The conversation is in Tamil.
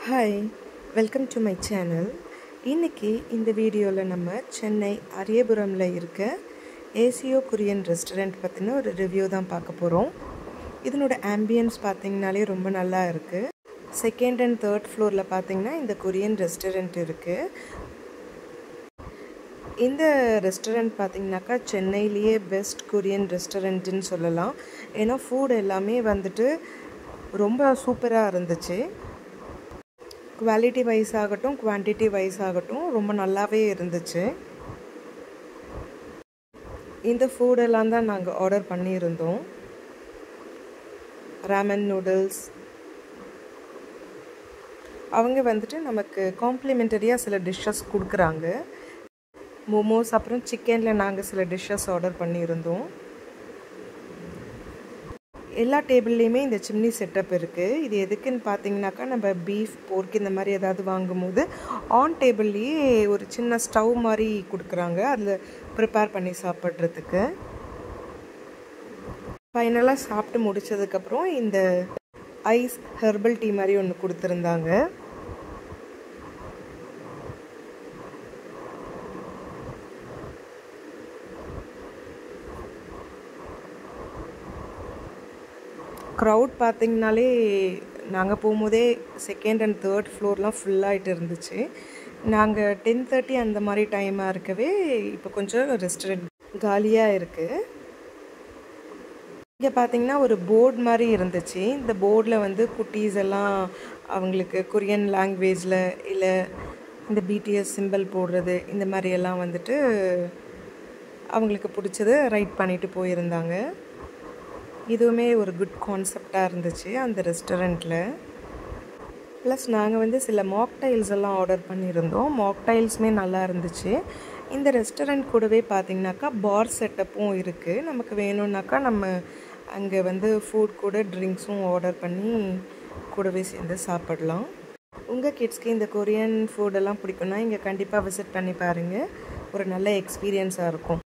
hi welcome to my channel இன்றைக்கி இந்த வீடியோவில் நம்ம சென்னை அரியபுரமில் இருக்க ஏசியோ கொரியன் ரெஸ்டாரண்ட் பற்றின ஒரு ரிவ்யூ தான் பார்க்க போகிறோம் இதனோட ஆம்பியன்ஸ் பார்த்திங்கனாலே ரொம்ப நல்லா இருக்குது செகண்ட் அண்ட் தேர்ட் ஃப்ளோரில் பார்த்திங்கன்னா இந்த கொரியன் ரெஸ்டாரண்ட் இருக்குது இந்த ரெஸ்டாரண்ட் பார்த்திங்கனாக்கா சென்னையிலேயே பெஸ்ட் கொரியன் ரெஸ்டாரண்ட்டுன்னு சொல்லலாம் ஏன்னா ஃபுட் எல்லாமே வந்துட்டு ரொம்ப சூப்பராக இருந்துச்சு குவாலிட்டி வைஸ் ஆகட்டும் குவான்டிட்டி வைஸ் ஆகட்டும் ரொம்ப நல்லாவே இருந்துச்சு இந்த ஃபுடெல்லாம் தான் நாங்கள் ஆர்டர் பண்ணியிருந்தோம் ராமன் நூடுல்ஸ் அவங்க வந்துட்டு நமக்கு காம்ப்ளிமெண்டரியாக சில டிஷ்ஷஸ் கொடுக்குறாங்க மோமோஸ் அப்புறம் சிக்கனில் நாங்கள் சில டிஷ்ஷஸ் ஆர்டர் பண்ணியிருந்தோம் எல்லா டேபிள்லேயுமே இந்த சிம்னி செட்டப் இருக்குது இது எதுக்குன்னு பார்த்தீங்கன்னாக்கா நம்ம பீஃப் போர்க் இந்த மாதிரி ஏதாவது வாங்கும்போது ஆன் டேபிள்லேயே ஒரு சின்ன ஸ்டவ் மாதிரி கொடுக்குறாங்க அதில் ப்ரிப்பேர் பண்ணி சாப்பிட்றதுக்கு ஃபைனலாக சாப்பிட்டு முடித்ததுக்கப்புறம் இந்த ஐஸ் ஹெர்பல் டீ மாதிரி ஒன்று கொடுத்துருந்தாங்க க்ரௌட் பார்த்திங்கனாலே நாங்கள் போகும்போதே செகண்ட் அண்ட் தேர்ட் ஃப்ளோர்லாம் ஃபுல்லாகிட்டு இருந்துச்சு நாங்கள் டென் தேர்ட்டி அந்த மாதிரி டைமாக இருக்கவே இப்போ கொஞ்சம் ரெஸ்டாரண்ட் காலியாக இருக்குது இங்கே பார்த்தீங்கன்னா ஒரு போர்டு மாதிரி இருந்துச்சு இந்த போர்டில் வந்து குட்டீஸ் எல்லாம் அவங்களுக்கு கொரியன் லாங்குவேஜில் இல்லை இந்த பிடிஎஸ் சிம்பிள் போடுறது இந்த மாதிரி எல்லாம் வந்துட்டு அவங்களுக்கு பிடிச்சது ரைட் பண்ணிட்டு போயிருந்தாங்க இதுவுமே ஒரு குட் கான்செப்டாக இருந்துச்சு அந்த ரெஸ்டாரண்ட்டில் ப்ளஸ் நாங்கள் வந்து சில மாக்டைல்ஸ் எல்லாம் ஆர்டர் பண்ணியிருந்தோம் மாக்டைல்ஸுமே நல்லா இருந்துச்சு இந்த ரெஸ்டாரண்ட் கூடவே பார்த்திங்கனாக்கா பார் செட்டப்பும் இருக்குது நமக்கு வேணும்னாக்கா நம்ம அங்கே வந்து ஃபுட் கூட ட்ரிங்க்ஸும் ஆர்டர் பண்ணி கூடவே சேர்ந்து சாப்பிடலாம் உங்கள் கிட்ஸ்க்கு இந்த கொரியன் ஃபுட்டெல்லாம் பிடிக்கும்னா இங்கே கண்டிப்பாக விசிட் பண்ணி பாருங்கள் ஒரு நல்ல எக்ஸ்பீரியன்ஸாக இருக்கும்